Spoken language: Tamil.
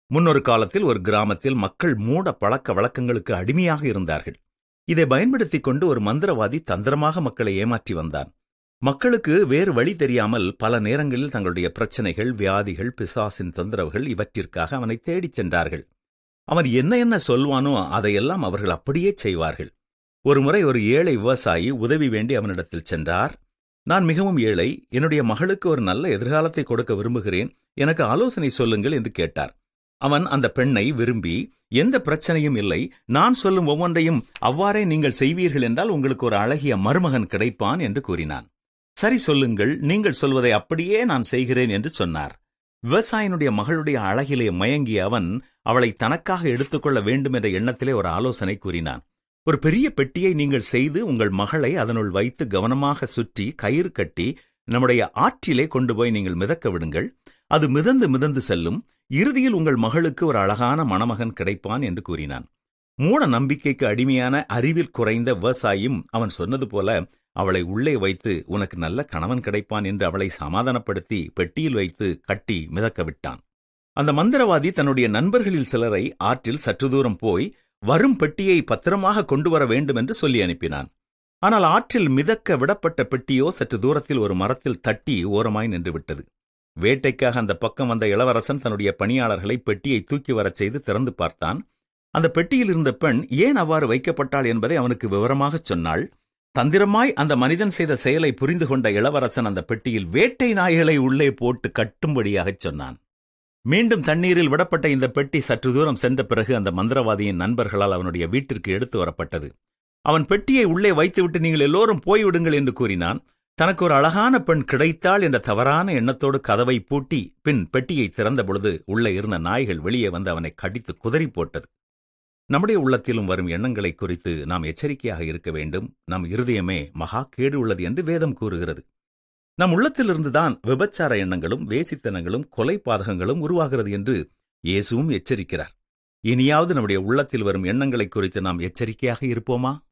முன்னொரு காலத்தில் ஒரு கிராமத்தில் மக்கள் மூட பழக்க வழக்கங்களுக்கு அடிமையாக இருந்தார்கள் இதை பயன்படுத்திக் கொண்டு ஒரு மந்திரவாதி தந்திரமாக மக்களை ஏமாற்றி வந்தான் மக்களுக்கு வேறு வழி தெரியாமல் பல நேரங்களில் தங்களுடைய பிரச்சனைகள் வியாதிகள் பிசாசின் தொந்தரவுகள் இவற்றிற்காக அவனை தேடிச் சென்றார்கள் அவன் என்ன என்ன சொல்வானோ அதையெல்லாம் அவர்கள் அப்படியே செய்வார்கள் ஒருமுறை ஒரு ஏழை விவசாயி உதவி வேண்டி அவனிடத்தில் சென்றார் நான் மிகவும் ஏழை என்னுடைய மகளுக்கு ஒரு நல்ல எதிர்காலத்தை கொடுக்க விரும்புகிறேன் எனக்கு ஆலோசனை சொல்லுங்கள் என்று கேட்டார் அவன் அந்த பெண்ணை விரும்பி எந்த பிரச்சனையும் இல்லை நான் சொல்லும் ஒவ்வொன்றையும் அவ்வாறே நீங்கள் செய்வீர்கள் என்றால் உங்களுக்கு ஒரு அழகிய மருமகன் கிடைப்பான் என்று கூறினான் சரி சொல்லுங்கள் நீங்கள் சொல்வதை அப்படியே நான் செய்கிறேன் என்று சொன்னார் விவசாயினுடைய மகளுடைய அழகிலே மயங்கிய அவன் அவளை தனக்காக எடுத்துக்கொள்ள வேண்டும் என்ற எண்ணத்திலே ஒரு ஆலோசனை கூறினான் ஒரு பெரிய பெட்டியை நீங்கள் செய்து உங்கள் மகளை அதனுள் வைத்து கவனமாக சுற்றி கயிறு கட்டி நம்முடைய ஆற்றிலே கொண்டு போய் நீங்கள் மிதக்க விடுங்கள் அது மிதந்து மிதந்து செல்லும் இறுதியில் உங்கள் மகளுக்கு ஒரு அழகான மணமகன் கிடைப்பான் என்று கூறினான் மூட நம்பிக்கைக்கு அடிமையான அறிவில் குறைந்த விவசாயியும் அவன் சொன்னது போல அவளை உள்ளே வைத்து உனக்கு நல்ல கணவன் கிடைப்பான் என்று அவளை சமாதானப்படுத்தி பெட்டியில் வைத்து கட்டி மிதக்க விட்டான் அந்த மந்திரவாதி தன்னுடைய நண்பர்களில் சிலரை ஆற்றில் சற்று தூரம் போய் வரும் பெட்டியை பத்திரமாக கொண்டு வர வேண்டும் என்று சொல்லி அனுப்பினான் ஆனால் ஆற்றில் மிதக்க விடப்பட்ட பெட்டியோ சற்று தூரத்தில் ஒரு மரத்தில் தட்டி ஓரமாய் நின்று விட்டது வேட்டைக்காக அந்த பக்கம் வந்த இளவரசன் தன்னுடைய பணியாளர்களை பெட்டியை தூக்கி வரச் செய்து திறந்து பார்த்தான் அந்த பெட்டியில் இருந்த பெண் ஏன் அவ்வாறு வைக்கப்பட்டாள் என்பதை அவனுக்கு விவரமாகச் சொன்னாள் தந்திரமாய் அந்த மனிதன் செய்த செயலை புரிந்து கொண்ட இளவரசன் அந்த பெட்டியில் வேட்டை நாய்களை உள்ளே போட்டு கட்டும்படியாகச் சொன்னான் மீண்டும் தண்ணீரில் விடப்பட்ட இந்த பெட்டி சற்று தூரம் சென்ற பிறகு அந்த மந்திரவாதியின் நண்பர்களால் அவனுடைய வீட்டிற்கு எடுத்து வரப்பட்டது அவன் பெட்டியை உள்ளே வைத்துவிட்டு நீங்கள் எல்லோரும் போய்விடுங்கள் என்று கூறினான் தனக்கு ஒரு அழகான பெண் கிடைத்தாள் என்ற தவறான எண்ணத்தோடு கதவை பூட்டி பின் பெட்டியை திறந்த பொழுது உள்ளே இருந்த நாய்கள் வெளியே வந்து அவனை கடித்து குதறி போட்டது நம்முடைய உள்ளத்திலும் வரும் எண்ணங்களை குறித்து நாம் எச்சரிக்கையாக இருக்க வேண்டும் நம் இருதயமே மகா கேடு உள்ளது என்று வேதம் கூறுகிறது நம் உள்ளத்திலிருந்துதான் விபச்சார எண்ணங்களும் வேசித்தனங்களும் கொலை பாதகங்களும் உருவாகிறது என்று இயேசுவும் எச்சரிக்கிறார் இனியாவது நம்முடைய உள்ளத்தில் வரும் எண்ணங்களை குறித்து நாம் எச்சரிக்கையாக இருப்போமா